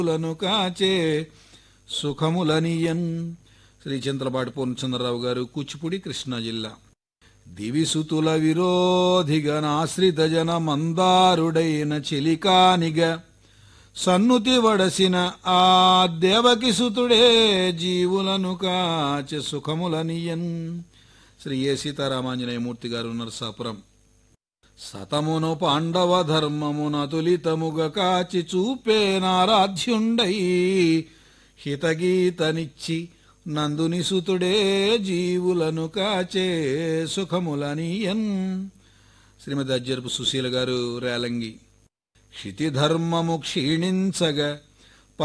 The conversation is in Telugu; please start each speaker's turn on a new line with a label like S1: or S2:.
S1: లను కాచే సుఖములనియన్ శ్రీ చింతలపాటి పూర్ణచంద్రరావు గారు కూచిపూడి కృష్ణా జిల్లా దివిసుతుల విరోధిగనాశ్రిత జన మందారుడైన చెలికానిగ సన్నుతి వడసిన ఆ దేవకి సుతుడే జీవులను కాచె సుఖములనియన్ శ్రీ ఏ సీతారామాంజనేయమూర్తి గారు నరసాపురం సతమును పాండవ ధర్మమునతులితముగ కాచి చూపే నారాధ్యుండై హితగీతనిచ్చి నందుని సుతుడే జీవులను కాచే సుఖములనియన్ శ్రీమతి అజ్జరపు సుశీల గారు రేలంగి క్షితిధర్మము క్షీణించగా